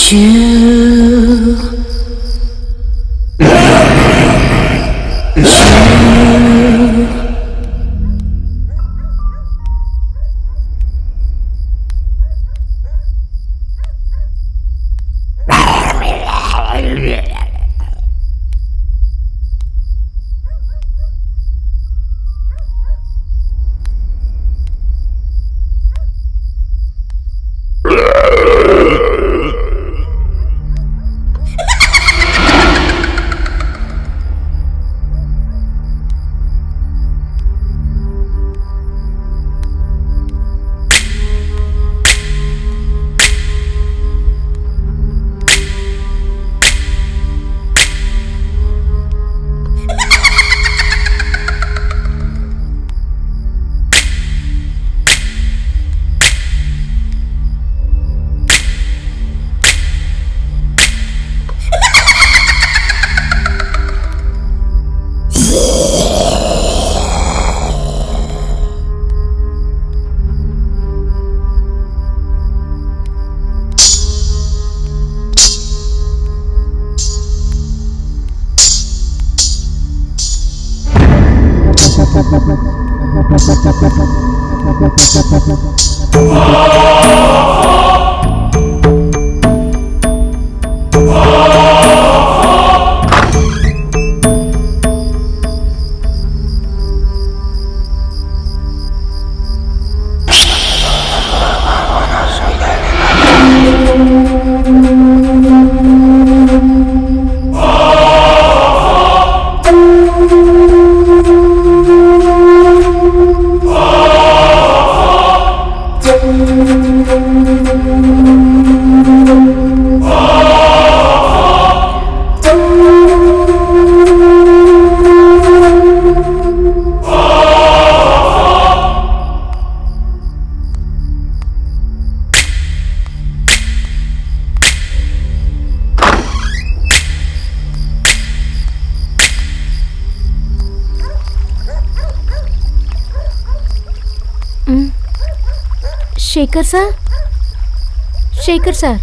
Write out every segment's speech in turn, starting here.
Shekhar sir Shekhar sir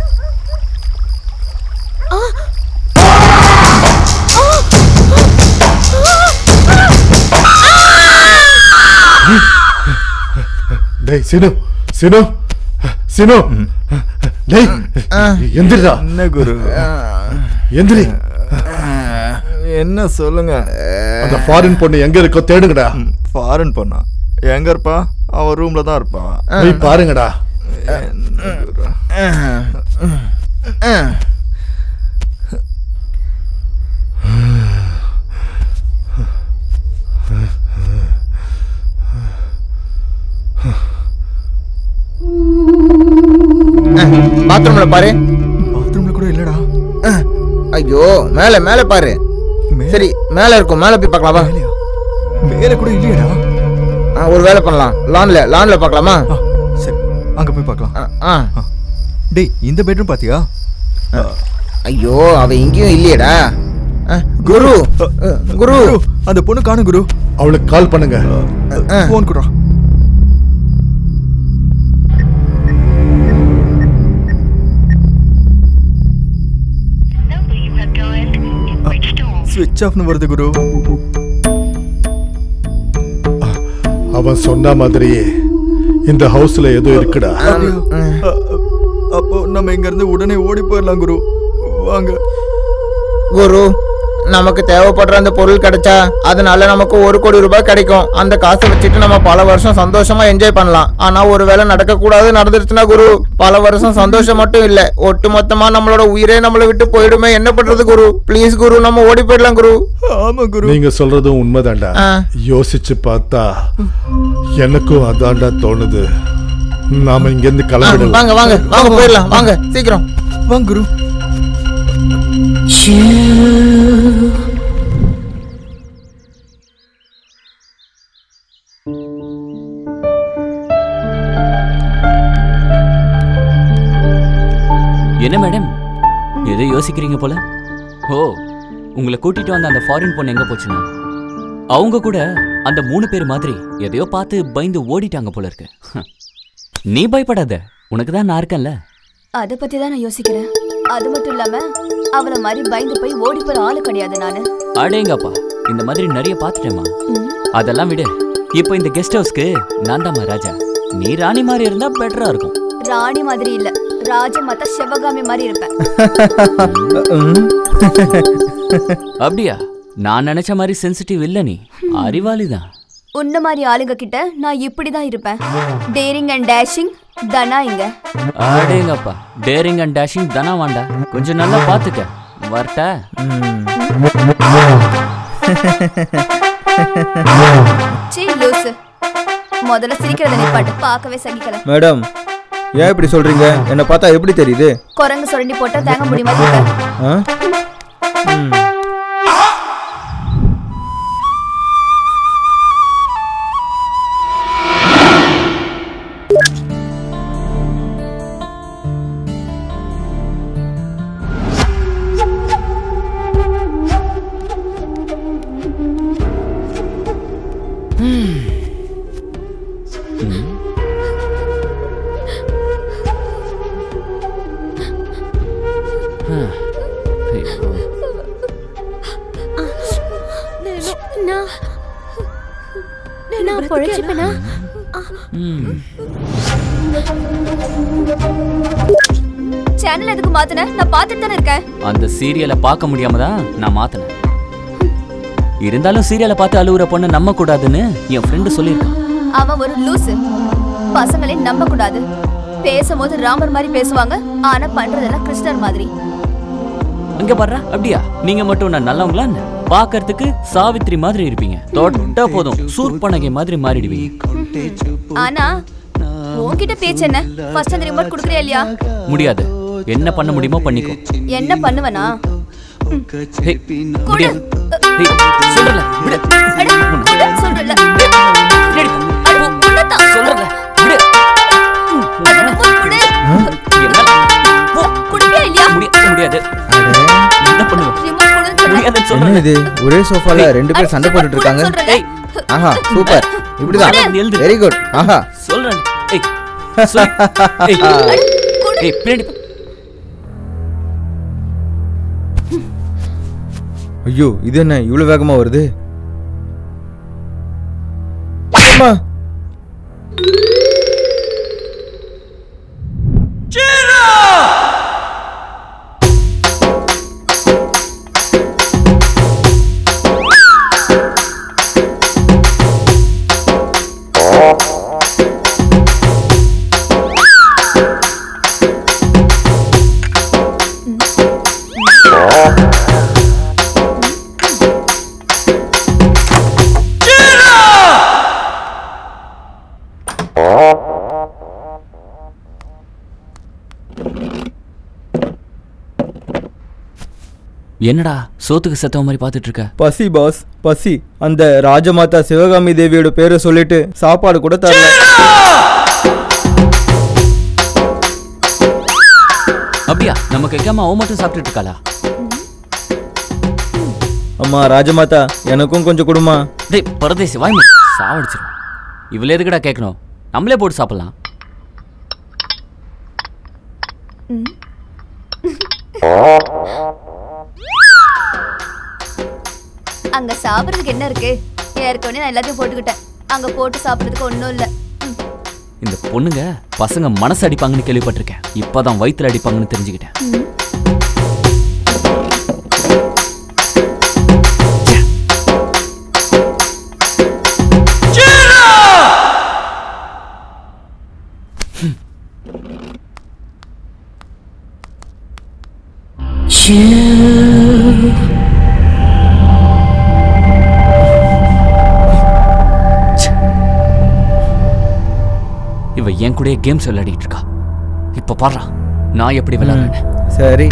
டேய் சினு சினு சினு டேய் எந்திரிடா என்ன குரு எந்திரி என்ன சொல்லுங்க அந்த ஃபாரின் பொண்ணு எங்க இருக்கோ தேடுங்கடா ஃபாரின் பொண்ணா எங்க இருப்பா அவ ரூம்ல தான் இருப்பா போய் பாருங்கடா என்ன குரு பாத்ரூம்ல பாரு பாத்ரூம்ல கூட இல்லடா அஹ், ஐயோ மேல மேல பாரு மேல? சரி மேல இருக்கும் மேல போய் பார்க்கலாம் வா மேலையா? மேல கூட இல்லையடா ஆ, ஒரு வேலை பண்ணலாம் லான்ல லான்ல பார்க்கலாமா ஆ, சரி அங்க போய் பார்க்கலாம் ஆ, ஆ. டேய் இந்த பெட்ரூம் பாத்தியா ஐயோ அவ இங்கேயும் இல்லையேடா அஹ், குரு அஹ், குரு குரு அந்த பொண்ணு காணும் குரு அவளுக்கு கால் பண்ணுங்க போன் குடுறா ஸ்விட்ச் ஆஃப்னு வருது குரு அவன் சொன்ன மாதிரியே இந்த ஹவுஸ்ல ஏதோ இருக்குடா அப்படியா? அ- அ- அப்போ நம்ம இங்க இருந்து உடனே ஓடி போயிடலாம் குரு வாங்க குரு நமக்கு தேவைப்படுற அந்த பொருள் கிடைச்சா அதனால நமக்கு ஒரு கோடி ரூபாய் கிடைக்கும் அந்த காசை வச்சுட்டு நம்ம பல வருஷம் சந்தோஷமா என்ஜாய் பண்ணலாம் ஆனா ஒருவேளை நடக்க கூடாது நடந்துருச்சுன்னா குரு பல வருஷம் சந்தோஷம் மட்டும் இல்ல ஒட்டு மொத்தமா நம்மளோட உயிரே நம்மளை விட்டு போயிடுமே என்ன பண்றது குரு ப்ளீஸ் குரு நம்ம ஓடி போயிடலாம் குரு ஆமா குரு நீங்க சொல்றதும் உண்மைதான்டா ஆ. யோசிச்சு பார்த்தா எனக்கும் அதான்டா தோணுது நாம இங்க இருந்து ஆ, கிளம்பிடலாம் வாங்க வாங்க வாங்க போயிடலாம் வாங்க சீக்கிரம் வாங்க குரு என்ன மேடம் ஏதோ யோசிக்கிறீங்க போல ஓ உங்களை கூட்டிட்டு வந்த அந்த ஃபாரின் பொண்ணு எங்க போச்சுன்னா அவங்க கூட அந்த மூணு பேர் மாதிரி எதையோ பார்த்து பயந்து ஓடிட்டாங்க போல இருக்கு நீ பயப்படாத உனக்கு தான் நான் இருக்கேன்ல அத பத்தி தான் நான் யோசிக்கிறேன் அது மட்டும் இல்லாம அவள மாதிரி பயந்து போய் ஓடி போற ஆளு கிடையாது நானு அடேங்கப்பா இந்த மாதிரி நிறைய பார்த்துட்டேம்மா ம். அதெல்லாம் விடு இப்போ இந்த கெஸ்ட் ஹவுஸ்க்கு நான் தாம்மா ராஜா நீ ராணி மாதிரி இருந்தா பெட்டரா இருக்கும் ராணி மாதிரி இல்ல ராஜமாதா சிவகாமி மாதிரி இருப்பேன் ம். அப்படியா நான் நினைச்ச மாதிரி சென்சிட்டிவ் இல்ல நீ அறிவாளி தான் உன்ன மாதிரி ஆளுங்க கிட்ட நான் இப்படிதான் இருப்பேன் டேரிங் அண்ட் டேஷிங் தனா இங்க அடேங்கப்பா டேரிங் அண்ட் டேஷிங் தானா வாண்டா கொஞ்சம் நல்லா பாத்துக்க வரட்டா ம். சீ லூசு முதல்ல சிரிக்கிறத நிப்பாட்டு பார்க்கவே சகிக்கல மேடம் ஏன் இப்படி சொல்றீங்க என்னை பார்த்தா எப்படி தெரியுது குரங்கு சுரண்டி போட்டா தேங்க முடியுமா இருக்க ஆ? ம். ஐயோ. நான் நான் பொழைச்சிப்பேனா ம். சேனல் எதுக்கு மாத்துன நான் பார்த்துட்டு தானே இருக்கேன் அந்த சீரியலை பார்க்க முடியாம தான் நான் மாத்தினேன் இருந்தாலும் சீரியலை பார்த்து அழுவுற பொண்ணு நம்ப கூடாதுன்னு என் ஃப்ரெண்டு சொல்லியிருக்கான் அவன் ஒரு லூசு பசங்களே நம்ப கூடாது பேசும்போது ராமர் மாதிரி பேசுவாங்க ஆனா பண்றதெல்லாம் கிருஷ்ணர் மாதிரி அங்க பாரு அப்படியா நீங்க மட்டும் நான் நல்லவங்களா என்ன? பார்க்கறதுக்கு சாவித்ரி மாதிரி இருப்பீங்க தொட்டா போதும் சூர்பனகை மாதிரி மாறிடுவீங்க ஆனா உன்கிட்ட பேச்சு என்ன ஃபர்ஸ்ட் அந்த ரிமோட் குடுக்குறியா இல்லையா முடியாது என்ன பண்ண முடியுமோ பண்ணிக்கோ என்ன பண்ணுவனா ஹே, முடியாது ஹே, சொல்றேன்ல, விடு. அட, குடு, சொல்றேன்ல. விடு. அட, குடுத்தான். சொல்றேன்ல, விடு. அந்த remote குடு. என் மேல. போ. குடுப்பியா இல்லையா முடிய- முடியாது அடே, என்ன பண்ணுவேன் ரிமோட் குடுன்னு சொன்னேன். முடியாதுன்னு என்ன சொல்றேன் இது ஒரே சோஃபால ரெண்டு பேர் சண்டை போட்டுட்டு இருக்காங்க சொல்றேன்ல. ஏய் ஆஹா சூப்பர் இப்படிதான் குடு. எழுது. வெரி குட் ஆஹா சொல்றேன் ஏய் சொல்லு. ஏய் ஏய் பின்னாடி போ. ஐயோ இது என்ன இவ்வளவு வேகமா வருது அம்மா என்னடா சோத்துக்கு செத்தவ மாதிரி பார்த்துட்டு இருக்க பசி பாஸ் பசி அந்த ராஜமாதா சிவகாமி தேவியோட பேரை சொல்லிட்டு சாப்பாடு கூட தரல அப்படியா நம்ம கேட்காம அவ மட்டும் சாப்பிட்டுட்டு இருக்காளா அம்மா ராஜமாதா எனக்கும் கொஞ்சம் கொடுமா டேய் பரதேசி வாய் மூடு. சாவடிச்சிரும் இவ்வளவு எதுக்குடா கேட்கணும் நம்மளே போட்டு சாப்பிடலாம் அங்க சாப்பிடுறதுக்கு என்ன இருக்கு ஏற்கனவே நான் எல்லாத்தையும் போட்டுக்கிட்டேன் அங்க போட்டு சாப்பிடுறதுக்கு ஒண்ணும் இல்ல ம். இந்த பொண்ணுங்க பசங்க மனசு அடிப்பாங்கன்னு கேள்விப்பட்டிருக்கேன் இப்பதான் வயித்துல அடிப்பாங்கன்னு தெரிஞ்சுக்கிட்டேன் இவ என் கூடயே கேம்ஸ் விளையாடிட்டு இருக்கா இப்ப பாடுறா நான் எப்படி விளையாடுறேன்னு சரி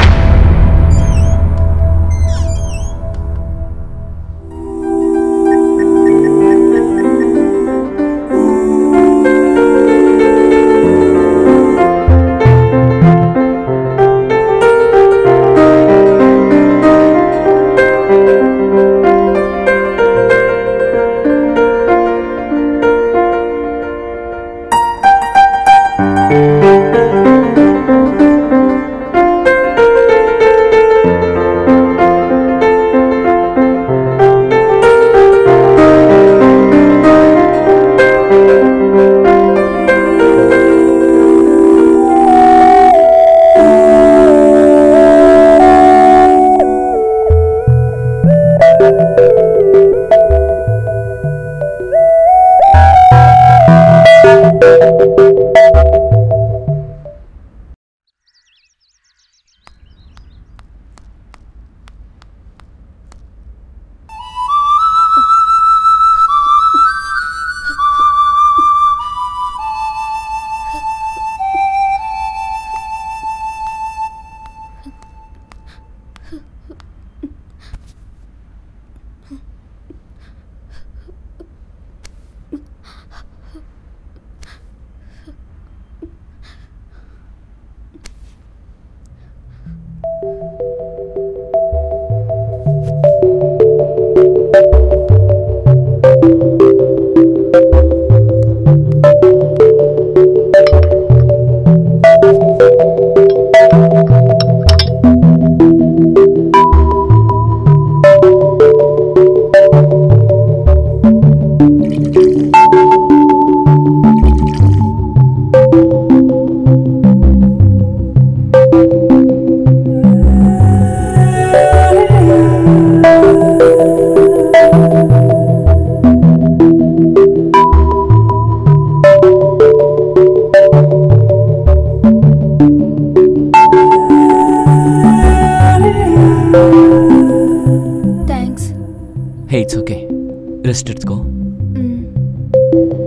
ஹே இட்ஸ் ஓகே ரெஸ்ட் எடுத்துக்கோ ம்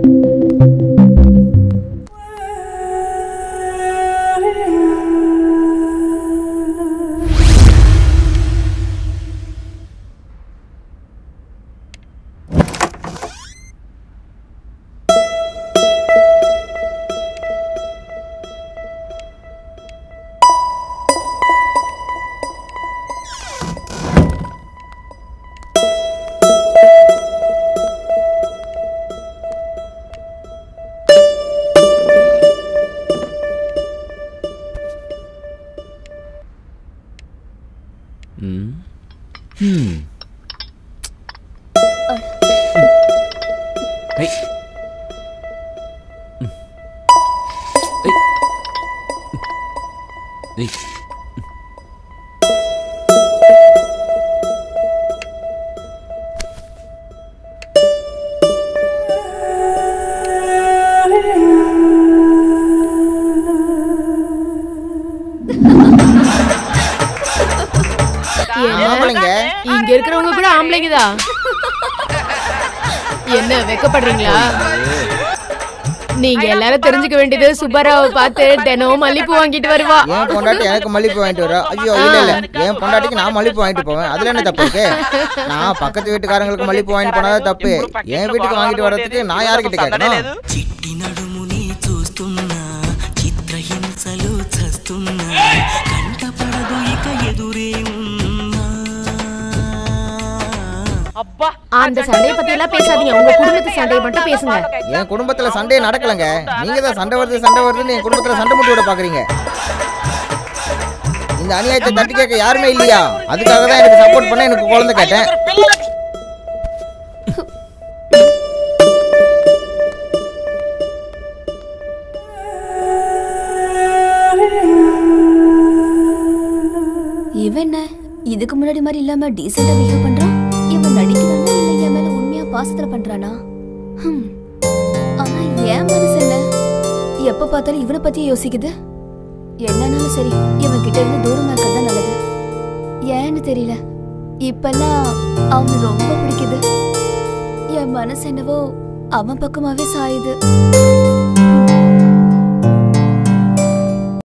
ம் ம் ஹே ம். ஏய். ஏய். ஆம்பளைங்க இங்க இருக்கிறவங்க கூட ஆம்பளைங்க தான் என்ன வெக்கப்படுறீங்களா நீங்க எல்லாரும் தெரிஞ்சுக்க வேண்டியது சுப்பராவை பார்த்து தினமும் மல்லிப்பூ வாங்கிட்டு வருவா என் பொண்டாட்டி எனக்கு மல்லிப்பூ வாங்கிட்டு வரா ஐயோ இல்ல இல்ல என் பொண்டாட்டிக்கு நான் மல்லிப்பூ வாங்கிட்டு போவேன் அதுல என்ன தப்பு இருக்கு நான் பக்கத்து வீட்டுக்காரங்களுக்கு மல்லிப்பூ வாங்கிட்டு போனாதான் தப்பு என் வீட்டுக்கு வாங்கிட்டு வர்றதுக்கு நான் யாருக்கிட்ட கேட்கணும் చిట్టి నడుముని చూస్తున్నా చిత్రహింసలు చస్తున్నా కంటపడదు ఇక ఎదురే ఉన్నా அந்த சண்டையை பத்தி எல்லாம் பேசாதீங்க உங்க குடும்பத்து சண்டையை மட்டும் பேசுங்க என் குடும்பத்துல சண்டையே நடக்கலங்க நீங்க தான் சண்டை வருது சண்டை வருதுன்னு என் குடும்பத்துல சண்டை முட்டி விட பாக்குறீங்க இந்த அநியாயத்தை தட்டி கேட்க யாருமே இல்லையா அதுக்காக தான் எனக்கு சப்போர்ட் பண்ண எனக்கு குழந்தை கேட்டேன் இவன் என்ன இதுக்கு முன்னாடி மாதிரி இல்லாம டீசெண்டா பிஹேவ் பண்றான் இவன் நடிக்கிறானா இல்ல என் மேல உண்மையா பாசத்துல பண்றானா ஹம். ஆனா என் மனசு என்ன எப்ப பார்த்தாலும் இவனை பத்தியே யோசிக்குது என்னன்னாலும் சரி இவன் கிட்ட இருந்து தூரமா இருக்கிறது தான் நல்லது ஏன்னு தெரியல இப்பெல்லாம் அவனை ரொம்ப பிடிக்குது என் மனசு என்னவோ அவன் பக்கமாவே சாயுது